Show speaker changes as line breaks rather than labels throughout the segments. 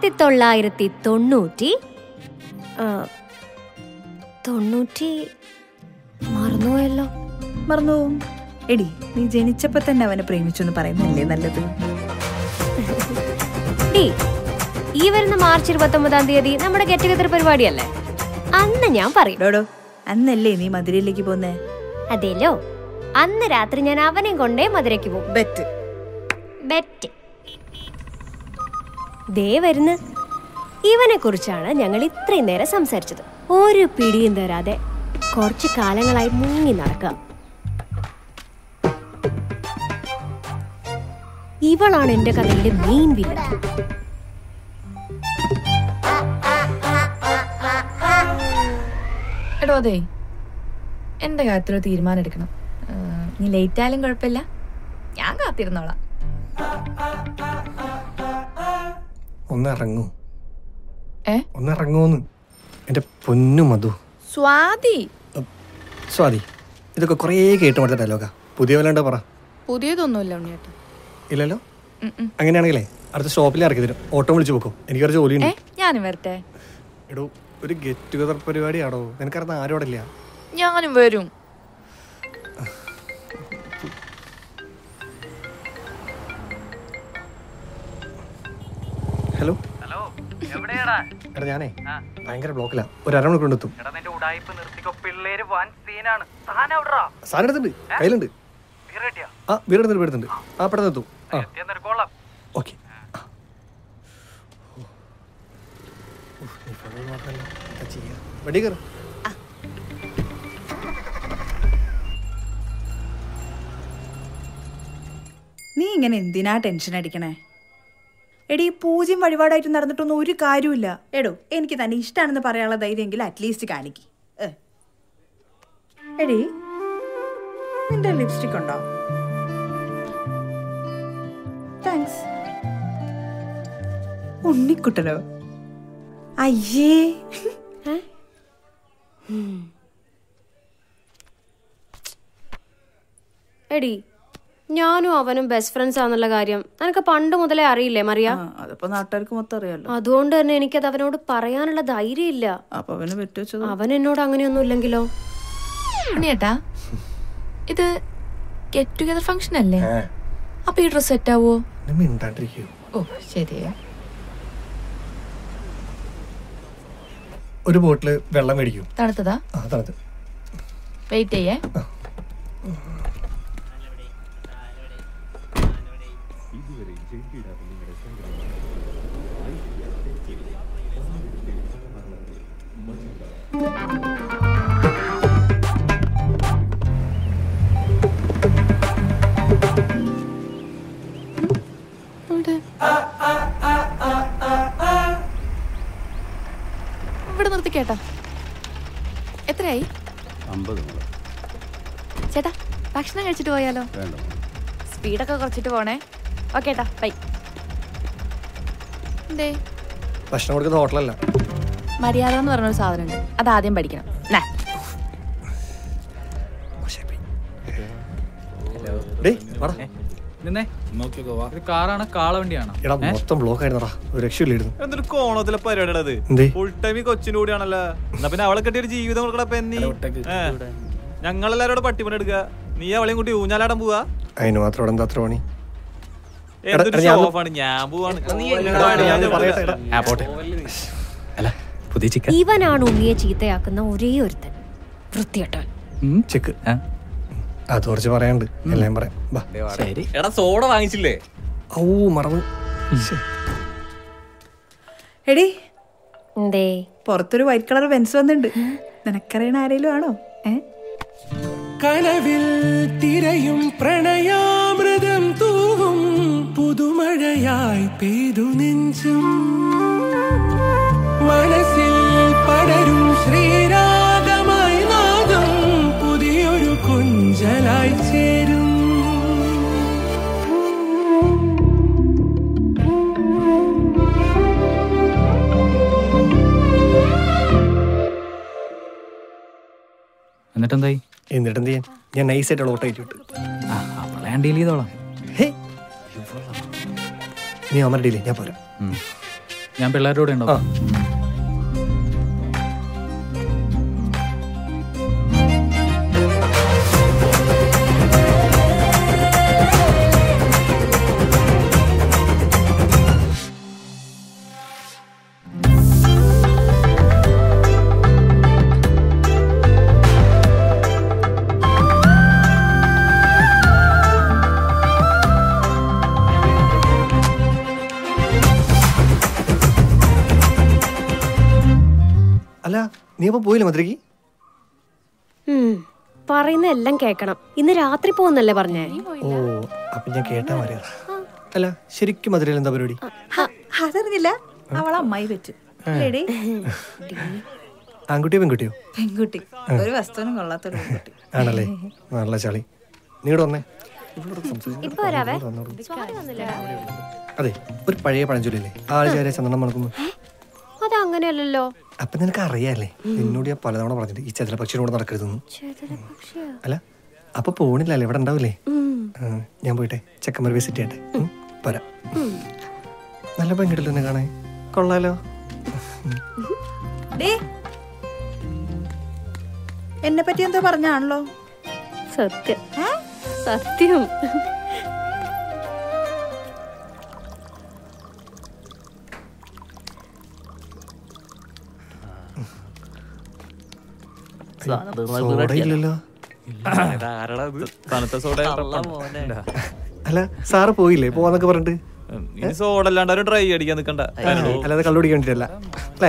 ആയിരത്തി തൊള്ളായിരത്തി തൊണ്ണൂറ്റി ആ, തൊണ്ണൂറ്റി മറന്നുപോയല്ലോ
മറന്നു പോവും. എടി നീ ജനിച്ചപ്പോ തന്നെ അവനെ പ്രേമിച്ചു എന്ന് പറയുന്നല്ലേ നല്ലത്
ഡി ഈ വരുന്ന മാർച്ച് ഇരുപത്തി ഒമ്പതാം തീയതി നമ്മുടെ ഗെറ്റ് ടുഗദർ പരിപാടിയല്ലേ അന്ന് ഞാൻ പറയും
ഡോടോ അന്നല്ലേ നീ മധുരയിലേക്ക് പോന്നേ
അതേലോ അന്ന് രാത്രി ഞാൻ അവനെയും കൊണ്ടേ മധുരയ്ക്ക് പോകും
ബെറ്റ്
ബെറ്റ് ദേ വരുന്ന് ഇവനെ കുറിച്ചാണ് ഞങ്ങൾ ഇത്രയും നേരം സംസാരിച്ചത് ഒരു പിടിയും തരാതെ കുറച്ച് കാലങ്ങളായി മുങ്ങി നടക്കുക ഇവളാണ് എന്റെ കഥയിലെ മെയിൻ വില്ലൻ
എടോ അതെ എന്റെ കാര്യത്തിൽ ഒരു തീരുമാനം എടുക്കണം ആ, നീ ലേറ്റ് ആയാലും കുഴപ്പമില്ല ഞാൻ കാത്തിരുന്നോളാം
ഒന്ന് ഇറങ്ങൂ
ഏ
ഒന്ന് ഇറങ്ങൂന്ന് എൻ്റെ പൊന്നു മധു
സ്വാതി
സ്വാതി ഇതൊക്കെ കുറേ കേട്ട് മടുത്ത ഡയലോഗാ പുതിയ വല്ലാണ്ട് പറ
പുതിയതൊന്നുമില്ല ഉണ്ണിയേട്ടാ
ഇല്ലല്ലോ
ഉം ഉം.
അങ്ങനെയാണെങ്കിലേ അടുത്ത സ്റ്റോപ്പിൽ ഇറക്കി തരും ഓട്ടോ വിളിച്ച് പോക്കോ എനിക്കൊരു ജോലിയുണ്ട്
ഏ ഞാനും വരട്ടെ
എടോ ഒരു ഗെറ്റ് ടുഗദർ പരിപാടിയാണോ നിനക്കറിയുന്ന ആരോടില്ല
ഞാനും വരും
ഹലോ
ഹലോ എവിടെയാടാ
എടാ ഞാനേ ഭയങ്കര ബ്ലോക്കിലാ ഒരു അരമണിക്കൂർ കൊണ്ട് എത്തും
എടാ നിന്റെ ഉടായ്പ നിർത്തിക്കോ പിള്ളേര് വൻ സീനാണ് താൻ എവിടാ
സാധനം എടുത്തുണ്ട് കയ്യിലുണ്ട്
ബീർ കിട്ടിയാ
ആ വീടെടുത്തുണ്ട് വീടെടുത്തുണ്ട് ആ പെട്ടെന്ന് എത്തും ആ
എത്തിയെന്നൊരു കൊള്ളാം
ഓക്കെ വണ്ടി കയറും
നീ ഇങ്ങനെ എന്തിനാ ടെൻഷൻ അടിക്കണേ എടി പൂജ്യം വഴിപാടായിട്ട് നടന്നിട്ടൊന്നും ഒരു കാര്യമില്ല എടോ എനിക്ക് തന്നെ ഇഷ്ടമാണെന്ന് പറയാനുള്ള ധൈര്യമെങ്കിൽ അറ്റ്ലീസ്റ്റ് കാണിക്ക് ഏ. എടി നിന്റെ ലിപ്സ്റ്റിക് ഉണ്ടോ താങ്ക്സ് ഉണ്ണിക്കുട്ടനോ അയ്യേ
എടി ഞാനും അവനും ബെസ്റ്റ് ഫ്രണ്ട്സ് ആണെന്നുള്ള കാര്യം നിനക്ക് പണ്ട് മുതലേ അറിയില്ലേ മറിയ
ആ, അതിപ്പോ നാട്ടുകാർക്ക് മൊത്തം അറിയാലോ
അതുകൊണ്ട് തന്നെ എനിക്കത് അവനോട് പറയാനുള്ള ധൈര്യം ഇല്ല
അപ്പൊ അവന് പറ്റുവെച്ചത്
അവൻ എന്നോട് അങ്ങനെയൊന്നും ഇല്ലെങ്കിലോ
ഉണ്ണിയേട്ടാ ഇത് ഗെറ്റ് ടുഗദർ ഫംഗ്ഷൻ അല്ലേ അപ്പൊ ഈ ഡ്രസ് സെറ്റ് ആവോ
മിണ്ടാണ്ടിരിക്കൂ
ഓ ശരിയാ
ഒരു ബോട്ടില് വെള്ളം മേടിക്കൂ
തണുത്തതാ
ആ തണുത്ത്
വെയിറ്റ് ചെയ്യേ ഇവിടെ നിർത്തി കേട്ടാ എത്രയായി
അമ്പത് മുളക്
ചേട്ടാ ഭക്ഷണം കഴിച്ചിട്ട് പോയാലോ
വേണ്ട
സ്പീഡൊക്കെ കുറച്ചിട്ട് പോണേ ഓക്കെ ഏട്ടാ ബൈ എന്തേ
ഭക്ഷണം കൊടുക്കുന്ന ഹോട്ടലല്ല
മര്യാദ എന്ന് പറഞ്ഞൊരു സാധനം ഉണ്ട് അത് ആദ്യം പഠിക്കണം നാ.
ഡേയ് വാടാ
നിന്നെ ഇത് കാറാണ് കാളവണ്ടിയാണോ
എടാ മൊത്തം ബ്ലോക്ക് ആയിരുന്നടാ ഒരു രക്ഷയില്ലായിരുന്നു
എന്തൊരു കോണത്തിലെ പരിപാടിയാണത്
എന്തേ?
ഫുൾ ടൈം ഈ കൊച്ചിന്റെ കൂടിയാണല്ലോ എന്നാ പിന്നെ അവളെ കെട്ടിയ ഒരു ജീവിതം കൊടുക്കണ പെന്നി ഞങ്ങളെല്ലാരും കൂടെ പട്ടിപ്പണി എടുക്കുക നീ അവളെയും കൂട്ടി ഊഞ്ഞാലാടാൻ പോവാ
അതിന് മാത്രം ഇവിടെ എന്താ അത്ര പണി
എന്തൊരു
എടാ, ഞാൻ-
ഷോഫാണ് ഞാൻ പോവാണ് നീ
എടാ, ഞാൻ പറയട്ടെ, എടാ.
ആ പോട്ടെ അല്ല പുതിയ ചിക്കൻ
ഇവനാണ് ഉണ്ണിയെ ചീത്തയാക്കുന്ന ഒരേ ഒരുത്തൻ വൃത്തിയട്ടവൻ
ചെക്ക് അത് കുറച്ച് പറയാനുണ്ട് എല്ലാം പറയാം ബാ
ശരി
എടാ സോഡ വാങ്ങിച്ചില്ലേ
ഔ മറന്നു ശ്ശെ.
എടി
എന്തേ
പുറത്തൊരു വൈറ്റ് കളർ ബെൻസ് വന്നിട്ടുണ്ട് നിനക്കറിയണ ആരേലും ആണോ ഏ
കനവിൽ തിരയും പ്രണയാമൃതം തൂവും പുതുമഴയായി പെയ്തു നെഞ്ചും മനസ്സിൽ പടരും ശ്രീരാഗമായി നാദം പുതിയൊരു കുഞ്ചലായി ചേരും
എന്നിട്ടെന്തായി
എന്നിട്ട് എന്ത് ചെയ്യാൻ ഞാൻ നൈസായിട്ട് ഓട്ടോ ആയിട്ട് വിട്ടു
ആ അവളെ ഞാൻ ഡീൽ ചെയ്തോളാം
ഹേ നീ അമർ ഡീലേ ഞാൻ പോരാ
ഞാൻ പിള്ളേരുടെ കൂടെ
ആ
ഉണ്ടാവും
അല്ല നീ അപ്പൊ പോയില്ലേ മധുരയ്ക്ക്
ഉം, പറയുന്ന എല്ലാം കേക്കണം ഇന്ന് രാത്രി പോകുന്നല്ലേ പറഞ്ഞേ
ഓ അപ്പൊ ഞാൻ കേട്ടാ മതി അല്ല ശരിക്കും മധുരയിൽ എന്താ പരിപാടി
ഹ, അതറിഞ്ഞില്ല അവൾ അമ്മായി വെച്ചു ലേഡി
ആൺകുട്ടിയോ പെൺകുട്ടിയോ
പെൺകുട്ടി ഒരു വസ്തുവിനും കൊള്ളാത്തൊരു പെൺകുട്ടി
ആണല്ലേ നല്ല ചളി നീ ഇവിടെ വന്നേ ഇവളോട് സംസാരിച്ച്
ഇപ്പൊ വരാവേ
ഇവിടെ വന്നോളൂ.
സ്വാതി വന്നില്ലടാ.
അതെ ഒരു പഴയ പഴഞ്ചൊല്ലില്ലേ ആള് ചേരെ ചന്ദനം മണക്കുന്നു
അതങ്ങനെയല്ലല്ലോ
അപ്പൊ നിനക്ക് അറിയാല്ലേ നിന്നോട് ഞാൻ പലതവണ പറഞ്ഞിട്ട് ഈ ചതില പക്ഷിയോട് നടക്കരുതെന്ന്
ചേതന
അല്ല അപ്പൊ പോണില്ലല്ലേ ഇവിടെ ഉണ്ടാവില്ലേ ആ, ഞാൻ പോയിട്ടെ ചെക്കന്മാർ വിസിറ്റ് ചെയ്യട്ടെ ഉം, പോരാ നല്ല പെൺകിട്ടില്ല എന്നെ കാണാൻ കൊള്ളാലോ
ഡേ എന്നെ പറ്റി എന്തോ പറഞ്ഞാണല്ലോ
സത്യം സത്യം
സോഡ ഇല്ലല്ലോ
ആരടാ ഇത് തണുത്ത സോഡ
അല്ല സാറ് പോയില്ലേ പോവാന്നൊക്കെ പറഞ്ഞിട്ട്
ഇനി സോഡ അല്ലാണ്ട് ഒരു ഡ്രൈ അടിക്കാൻ നിക്കണ്ട
അല്ലാതെ കള്ളു കുടിക്കാൻ വേണ്ടിട്ടല്ല അല്ലേ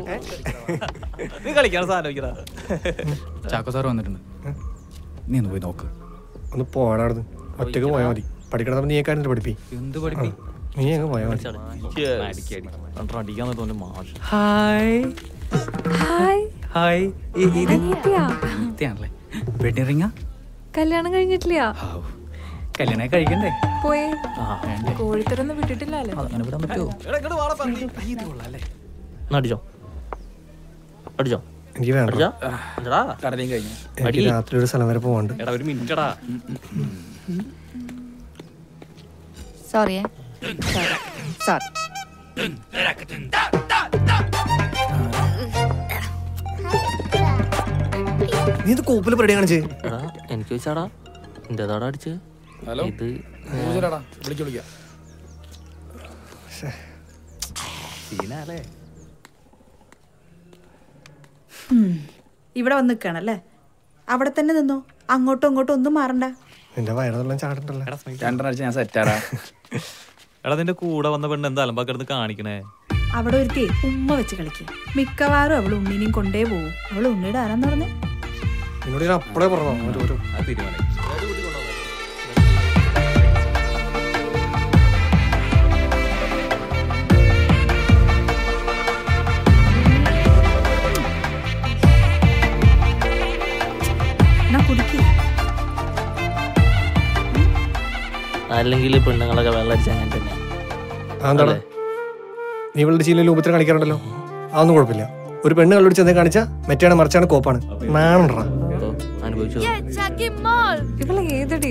നീ കളിക്കാൻ സാധനം വെക്കടാ
ചാക്കോ സാർ വന്നിട്ടുണ്ട് നീ ഒന്ന് പോയി നോക്ക്
ഒന്ന് പോടാടുന്ന് ഒറ്റക്ക് പോയാൽ മതി പഠിക്കണ സമയത്ത് നീ കാര്യം പഠിപ്പി
എന്ത് പഠിപ്പി
നീ അങ്ങ് പോയാൽ മതി
അടിക്കാൻ തോന്നുന്നു മാഷ്
ഹായ്
ഹായ്
ഹായ്
അനിയത്തിയാ
നിത്യാണല്ലേ വെഡിങ് റിങ്ങാ
കല്യാണം കഴിഞ്ഞിട്ടില്ല
ഹാവ് കല്യാണം കഴിക്കണ്ടേ
പോയേ
ആ വേണ്ടേ
കോഴിത്തരൊന്നും വിട്ടിട്ടില്ലല്ലോ
അങ്ങനെ വിടാൻ പറ്റുമോ
അടിച്ചോ അടിച്ചോ
എനിക്ക് വേണ്ട
അടിച്ചോ എന്താടാ
കടലയും കഴിഞ്ഞു
എനിക്ക് രാത്രി ഒരു സ്ഥലം വരെ പോവാണ്ട്
എടാ ഒരു മിനിറ്റടാ
സോറിയേ സോറി
നീ ഇത് കോപ്പിൽ പരിപാടി കാണിച്ചേ
എടാ എനിക്ക് വെച്ചാടാ എന്റേതാടാ അടിച്ച്
ഹലോ
ഇത്
വിളിച്ചു വിളിക്കാം
സീനാലേ
ഇവിടെ വന്ന് നിൽക്കണല്ലേ അവിടെ തന്നെ നിന്നോ അങ്ങോട്ടും ഇങ്ങോട്ടും ഒന്നും മാറണ്ട
നിന്റെ വയറെല്ലാം ചാടണ്ടല്ലോ
രണ്ടെണ്ണ ഞാൻ സെറ്റാടാ
എടാ നിന്റെ കൂടെ വന്ന പെണ്ണ് എന്താ അലമ്പാ കിടന്ന് കാണിക്കണേ
അവിടെ ഒരുത്തി ഉമ്മ വെച്ച് കളിക്കുക മിക്കവാറും അവൾ ഉണ്ണിനെയും കൊണ്ടേ പോവും അവൾ ഉണ്ണിയുടെ ആരാന്ന് പറഞ്ഞേ
നിന്നോട് ഞാൻ അപ്പളേ പറഞ്ഞോ ഒരു ഒരു
അത് തീരുമാനം
എന്നാ കുടിക്ക്
അല്ലെങ്കിൽ പെണ്ണുങ്ങളൊക്കെ വെള്ളം അടിച്ച അങ്ങനെ തന്നെ
അതെന്താണ് നീ ഇവളുടെ ചീലിൽ ഉപത്തിരി കളിക്കാറുണ്ടല്ലോ അതൊന്നും കുഴപ്പമില്ല ഒരു പെണ്ണ് കള്ളുടി ചെന്നേ കാണിച്ചാ മറ്റാണ് മറിച്ചാണ് കോപ്പാണ് നാണണ്ടാ
ഓ, അനുഭവിച്ചു
ഇവളെ ഏതടി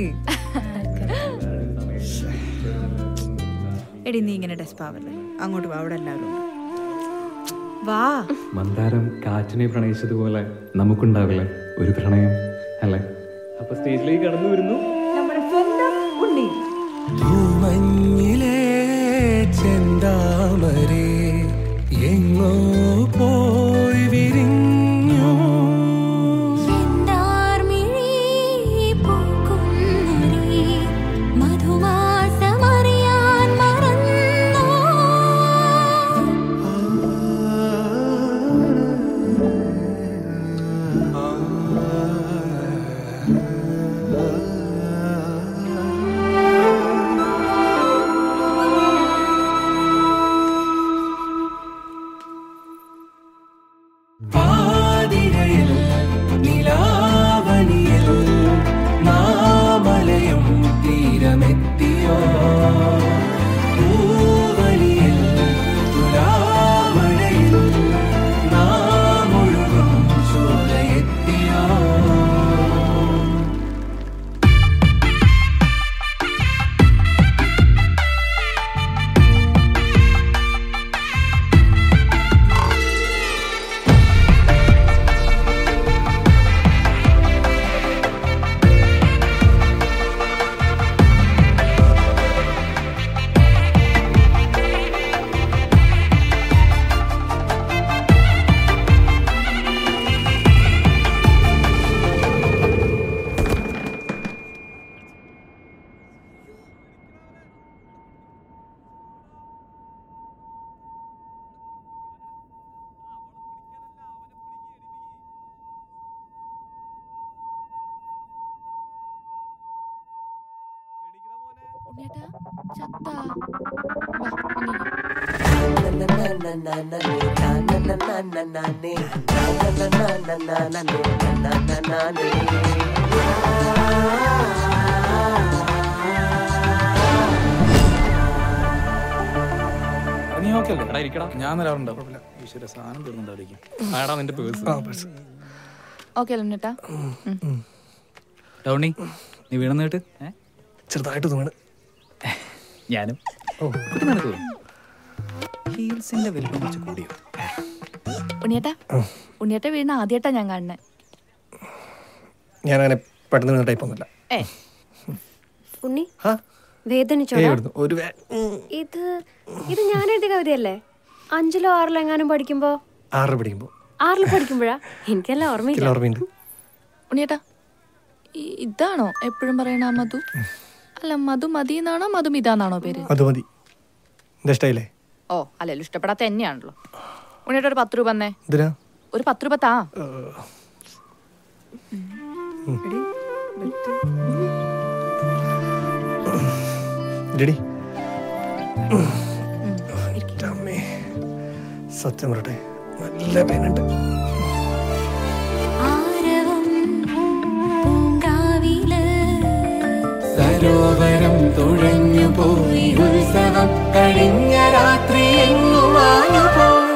എടി നീ ഇങ്ങനെ ഡെസ്പാവല്ലേ അങ്ങോട്ട് വാ അവിടെ എല്ലാവരും ഉണ്ട്. വാ
മന്ദാരം കാറ്റിനെ പ്രണയിച്ചതുപോലെ നമുക്കുണ്ടാവില്ല ഒരു പ്രണയം അല്ലേ അപ്പൊ സ്റ്റേജിലേക്ക് കടന്നു വരുന്നു
നമ്മുടെ സ്വന്തം ഉണ്ണി
പൂമഞ്ഞിലേ ചെന്താമരേ എങ്ങോ പോയി വിരിഞ്ഞു
മധുവാസമറിയാൻ മറന്നോ
ഉണ്ണിയേട്ടാ ചത്താ വാ, ഇങ്ങ്.
നീ ഓക്കെ അല്ലേ ഞാൻ വരാറുണ്ടാവും ഈശ്വര സാധനം തീർന്നുണ്ടായിരിക്കും
ആടാ നിന്റെ പേഴ്സ്
ആ പേഴ്സ്
ഓക്കെ അല്ലേ ഉണ്ണിയേട്ടാ
ടൗണി നീ വീണെന്ന് കേട്ട് ഏ?
ചെറുതായിട്ട് തോന്നുന്നു
ഞാനും
ഓ
കുട്ടി നടക്കൂ ഹീൽസിന്റെ വലിപ്പം വെച്ച് കൂടിയോ
ഉണ്ണിയേട്ടാ ഉണ്ണിയേട്ട വീണ ആദ്യമായിട്ടാ ഞാൻ കാണുന്നത്
ഞാനങ്ങനെ പെട്ടെന്ന് വീണ ടൈപ്പ് ഒന്നുമില്ല
ഏ
ഉണ്ണി
ആ
വേദനിച്ചോടാ
ഏടുന്നു ഒരു വേ ഉം.
ഇത് ഇത് ഞാൻ എഴുതിയ കവിതയല്ലേ അഞ്ചിലോ ആറിലോ എങ്ങാനും പഠിക്കുമ്പോ
ആറ് പിടിക്കുമ്പോൾ
ആറിൽ പഠിക്കുമ്പോഴാ എനിക്കെല്ലാം ഓർമ്മയില്ല
കിലോ ഓർമ്മയുണ്ട്
ഉണ്ണിയേട്ടാ ഈ- ഇതാണോ എപ്പോഴും പറയണ ആ മധു അല്ല മധു മതി എന്നാണോ മധു ഇതാന്നാണോ പേര്
അത് മതി എന്താ ഇഷ്ടമായില്ലേ
ഓ അല്ലല്ലോ ഇഷ്ടപ്പെടാത്ത തന്നെയാണല്ലോ ഉണ്ണിയേട്ടാ ഒരു പത്ത് രൂപ തന്നെ
എന്തിനാ
ഒരു പത്ത് രൂപ താ
ഇല്ലടി അമ്മേ സത്യം പറയട്ടെ നല്ല പേനുണ്ട്
സരോവരം തുഴഞ്ഞു പോയി ഉത്സവം കഴിഞ്ഞ രാത്രി എങ്ങുമാഞ്ഞു പോയി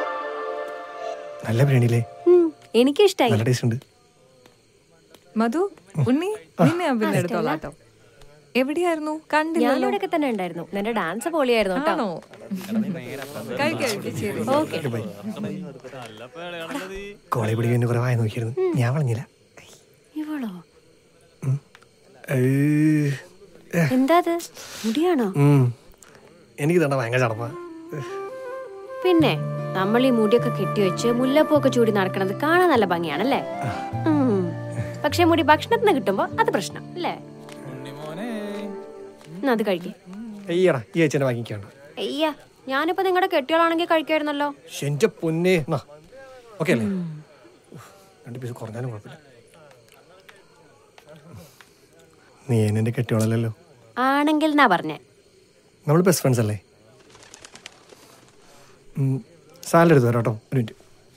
നല്ല ബിരിയാണിയില്ലേ
ഉം, എനിക്കിഷ്ടായി
നല്ല ടേസ്റ്റ് ഉണ്ട്
മധു ഉണ്ണി നിന്നെ ഞാൻ പിന്നെ എടുത്തോളാം കേട്ടോ എവിടെയായിരുന്നു കണ്ടില്ലല്ലോ
ഞാനിവിടെയൊക്കെ തന്നെ ഉണ്ടായിരുന്നു നിന്റെ ഡാൻസ് പൊളിയായിരുന്നു കേട്ടോ
ആണോ കഴിക്കാം ശരി
ഓക്കെ
കോളേജ് പഠിക്കാൻ കുറെ വായ നോക്കിയിരുന്നു ഞാൻ വളഞ്ഞില്ല
ഇവളോ
ഏയ്. ഏ,
എന്താ അത് മുടിയാണോ
ഉം. എനിക്ക് തണ്ട ഭയങ്കര ചടപ്പാ
പിന്നെ നമ്മൾ ഈ മുടിയൊക്കെ കെട്ടിവെച്ച് മുല്ലപ്പൂക്കെ ചൂടി നടക്കണത് കാണാൻ നല്ല ഭംഗിയാണല്ലേ ഉം. പക്ഷെ മുടി ഭക്ഷണത്തിന് കിട്ടുമ്പോ അത് പ്രശ്നം അല്ലേ എന്നാ അത് കഴിക്കേ
അയ്യടാ ഈ ചേച്ചനെ വാങ്ങിക്കാണ്ട്
അയ്യ ഞാനിപ്പോ നിങ്ങളുടെ കെട്ടിയോളാണെങ്കിൽ കഴിക്കായിരുന്നല്ലോ
എന്റെ പൊന്നെ ഓക്കെ അല്ലേ ഉഫ്, രണ്ട് പീസ് കുറഞ്ഞാലും കുഴപ്പമില്ല നീ എന്നെ കെട്ടിയോളല്ലോ
ആണെങ്കിൽ എന്നാ പറഞ്ഞേ
നമ്മൾ ബെസ്റ്റ് ഫ്രണ്ട്സ് അല്ലേ സാലറി എടുത്തു തരാം കേട്ടോ ഒരു മിനിറ്റ്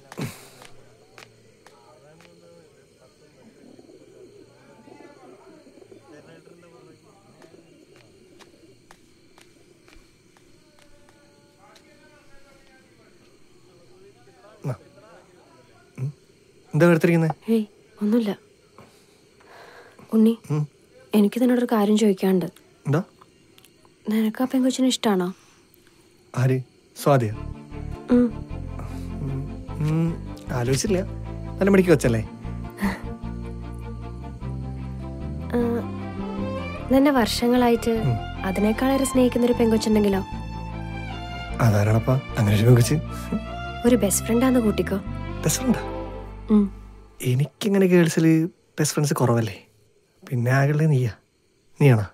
നാ. ഉം. എന്താ എടുത്തിരിക്കുന്നത്
ഏയ് ഒന്നുമില്ല ഉണ്ണി എനിക്ക് നിന്നോടൊരു കാര്യം ചോദിക്കാണ്ട്
എന്താ
നിനക്ക് ആ പെങ്കൊച്ചിനെ ഇഷ്ടാണോ
ആര് സ്വാതിയ
ഉം.
ആലോചിച്ചില്ല നല്ല മടിക്ക് വെച്ചല്ലേ
ആ, നിന്നെ വർഷങ്ങളായിട്ട് അതിനേക്കാളേറെ സ്നേഹിക്കുന്ന ഒരു പെങ്കൊച്ചുണ്ടെങ്കിലോ
അതാരാണപ്പാ അങ്ങനെ ഒരു പെങ്കൊച്ച്
ഒരു ബെസ്റ്റ് ഫ്രണ്ടാന്ന് കൂട്ടിക്കോ
ബെസ്റ്റ് ഫ്രണ്ടാ
ഉം.
എനിക്കിങ്ങനെ ഗേൾസിൽ ബെസ്റ്റ് ഫ്രണ്ട്സ് കുറവല്ലേ പിന്നെ ആകെ നീയാ നീയാണോ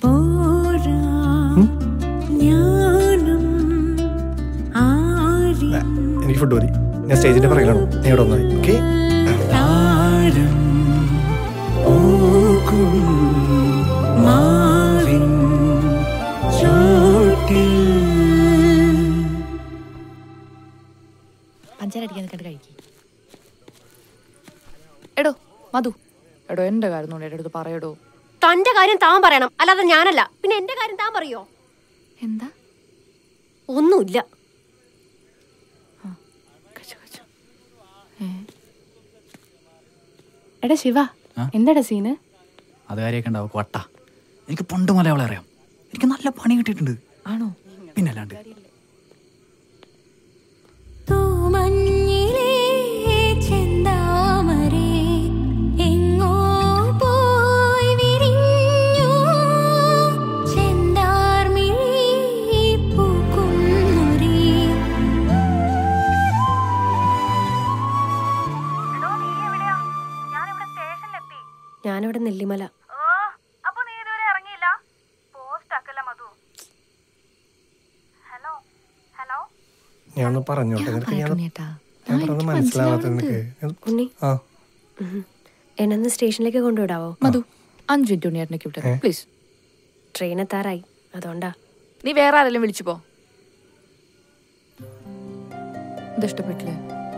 എനിക്ക് ഫുഡ് മതി ഞാൻ സ്റ്റേജിന്റെ പറയലാണോ നീ ഇവിടെ വന്നാൽ ഓക്കെ
താരം പൂക്കും മാവിൻ ചോട്ടിൽ
പഞ്ചാര അടിക്കാൻ നിൽക്കണ്ട് കഴിക്കി എടോ മധു എടോ എന്റെ കാര്യം നോണ്ട് എടുത്ത് പറയടോ
തന്റെ കാര്യം താൻ പറയണം അല്ലാതെ ഞാനല്ല പിന്നെ എന്റെ കാര്യം താൻ പറയോ
എന്താ
ഒന്നുമില്ല
എടാ ശിവ
ആ?
എന്താടാ സീന്
അത് കാര്യമൊക്കെ ഉണ്ടാവും വട്ട എനിക്ക് പണ്ട് മുതലേ അവളെ അറിയാം എനിക്ക് നല്ല പണി കിട്ടിയിട്ടുണ്ട്
ആണോ
പിന്നെ അല്ലാണ്ട്
തൂമഞ്ഞിലേ ചെന്താമരേ എങ്ങോ പോയി വിരിഞ്ഞു ചെന്താർമിഴി പൂക്കുന്നൊരേ
ഞാനിവിടെ നെല്ലിമല
അപ്പൊ നീ ഇതുവരെ ഇറങ്ങിയില്ല പോസ്റ്റ് ആക്കല്ല മധു ഹലോ ഹലോ
ഞാനൊന്ന് പറഞ്ഞോട്ടെ നിനക്ക് ഞാൻ
പറയട്ടോ
ഞാൻ പറഞ്ഞത് മനസ്സിലാവാത്ത നിനക്ക്
ഉണ്ണി
ആ
ഉം. എന്നെ ഒന്ന് സ്റ്റേഷനിലേക്ക് കൊണ്ടുവിടാവോ
മധു അഞ്ചു മിനിറ്റ് ഉണ്ണിയേട്ടനെ വിട്ടു
ഏ?
പ്ലീസ്
ട്രെയിൻ എത്താറായി അതുകൊണ്ടാ
നീ വേറെ ആരെങ്കിലും വിളിച്ചു പോ ഇത് ഇഷ്ടപ്പെട്ടില്ലേ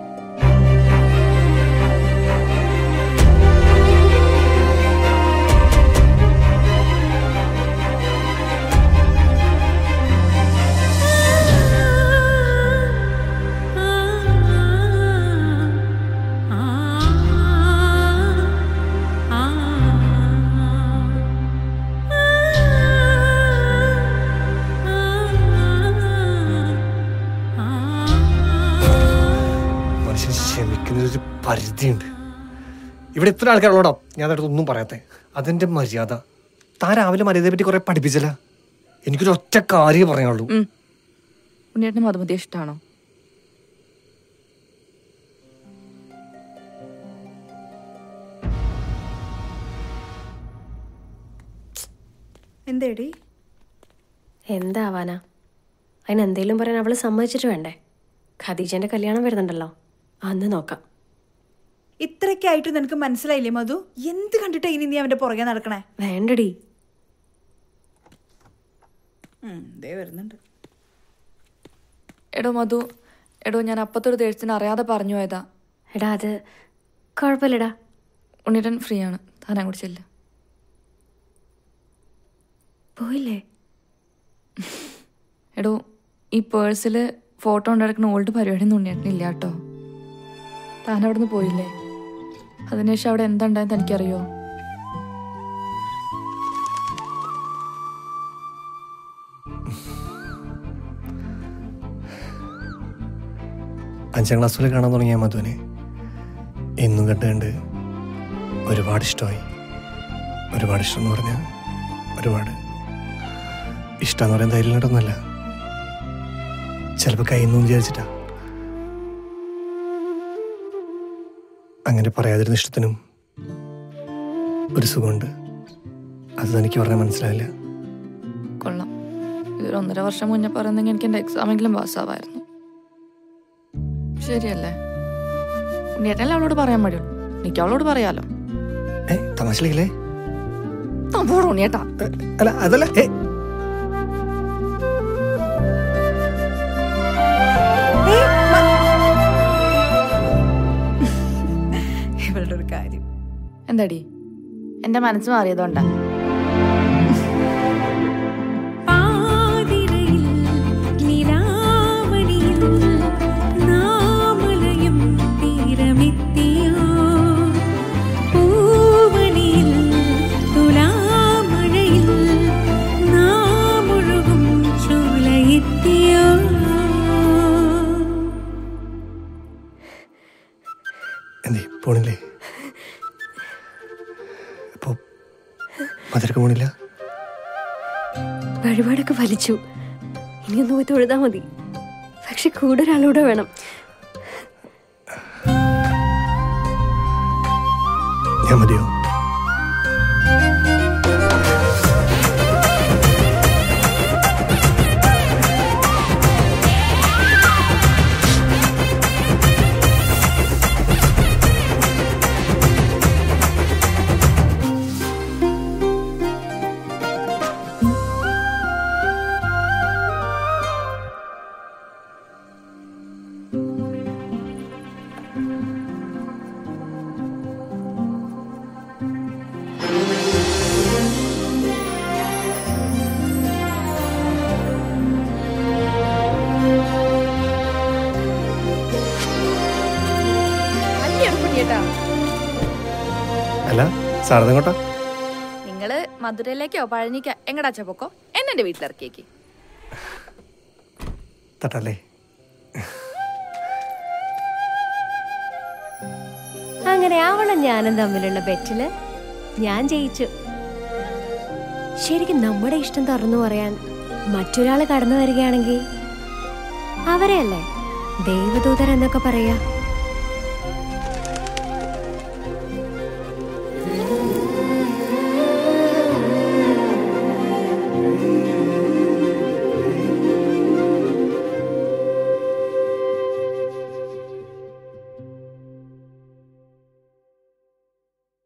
മനുഷ്യൻ ക്ഷമിക്കുന്നതിനൊരു പരിധിയുണ്ട് ഇവിടെ ഇത്ര ആൾക്കാരുള്ളോടാ ഞാൻ അടുത്ത് ഒന്നും പറയാത്തെ അതെന്റെ മര്യാദ താൻ രാവിലെ മര്യാദയെ പറ്റി കുറെ പഠിപ്പിച്ചില്ല എനിക്കൊരു ഒറ്റ കാര്യം പറയാനുള്ളൂ
ഉം. ഉണ്ണിയേട്ടന് മധുമതി ഇഷ്ടമാണോ
എന്തേടി
എന്താവാനാ അതിന് എന്തേലും പറയാൻ അവള് സമ്മതിച്ചിട്ട് വേണ്ടേ ഖദീജന്റെ കല്യാണം വരുന്നുണ്ടല്ലോ അന്ന് നോക്കാം
ഇത്രയ്ക്കായിട്ട് നിനക്ക് മനസ്സിലായില്ലേ മധു എന്ത് കണ്ടിട്ടാ ഇനി നീ അവന്റെ പുറകെ നടക്കണേ
വേണ്ടടി
ഉം, ദേ വരുന്നുണ്ട്
എടോ മധു എടോ ഞാൻ അപ്പത്തൊരു ദേഷ്യത്തിന് അറിയാതെ പറഞ്ഞു പോയതാ
എടാ അത് കുഴപ്പമില്ലടാ
ഉണ്ണിയേട്ടൻ ഫ്രീ ആണ് താൻ അങ്ങോട്ട് ചെല്ല്
പോയില്ലേ
എടോ ഈ പേഴ്സിൽ ഫോട്ടോ ഉണ്ടാക്കുന്ന ഓൾഡ് പരിപാടിയൊന്നും ഉണ്ണിയേട്ടനില്ല കേട്ടോ താൻ അവിടെ നിന്ന് പോയില്ലേ അതിനുശേഷം അവിടെ എന്താ ഉണ്ടായെന്ന് തനിക്കറിയോ
അഞ്ചാം ക്ലാസ് മുതൽ കാണാൻ തുടങ്ങിയ മധുവിനെ എന്നും കണ്ട് കണ്ട് ഒരുപാട് ഇഷ്ടമായി ഒരുപാട് ഇഷ്ടം എന്ന് പറഞ്ഞാൽ ഒരുപാട് ഇഷ്ടം എന്ന് പറയാൻ ധൈര്യം കേട്ടൊന്നുമല്ല ചിലപ്പോൾ കയ്യിൽ നിന്നും വിചാരിച്ചിട്ടാ അങ്ങനെ പറയാതിരുന്ന ഇഷ്ടത്തിനും ഒരു സുഖമുണ്ട് അത് തനിക്ക് പറഞ്ഞാൽ മനസ്സിലാവില്ല
കൊള്ളാം ഇതൊരു ഒന്നര വർഷം മുന്നേ പറയുന്നെങ്കിൽ എനിക്ക് എൻ്റെ എക്സാമെങ്കിലും പാസ്സാവായിരുന്നു ശരിയല്ലേ ഉണ്ണിയേട്ടനല്ലേ അവളോട് പറയാൻ മടിയുള്ളൂ എനിക്ക് അവളോട് പറയാലോ
ഏ തമാശയില്ലേ
താൻ പോടോ ഉണ്ണിയേട്ടാ
അല്ല അതല്ല ഏ
ഇവളുടെ ഒരു കാര്യം
എന്താടി എൻ്റെ മനസ്സ് മാറിയതുകൊണ്ടാ
പാതിരയിൽ നിലാവണിയിൽ നാമലയം തീരമെത്തിയോ പൂവണിയിൽ തുലാമഴയിൽ നാമൊഴുകും ചോലയെത്തിയോ
എന്തേ പോണില്ലേ അപ്പോ മധുരക്ക് പോണില്ല
വഴിപാടൊക്കെ വലിച്ചു ഇനി ഒന്ന് പോയി തൊഴുതാ മതി പക്ഷെ കൂടെ ഒരാളൂടെ വേണം
ഞാൻ മതിയോ അല്ല സാറത് കൊട്ടാ
നിങ്ങള് മധുരയിലേക്കോ പഴനിക്കോ എങ്ങടാച്ച പൊക്കോ എന്നെ എൻ്റെ വീട്ടിലിറക്കിയേക്ക്
തട്ടല്ലേ
അങ്ങനെ അവളും ഞാനും തമ്മിലുള്ള ബെറ്റില് ഞാൻ ജയിച്ചു ശരിക്കും നമ്മുടെ ഇഷ്ടം തുറന്നു പറയാൻ മറ്റൊരാൾ കടന്നു വരികയാണെങ്കിൽ അവരെയല്ലേ ദൈവദൂതർ എന്നൊക്കെ പറയാ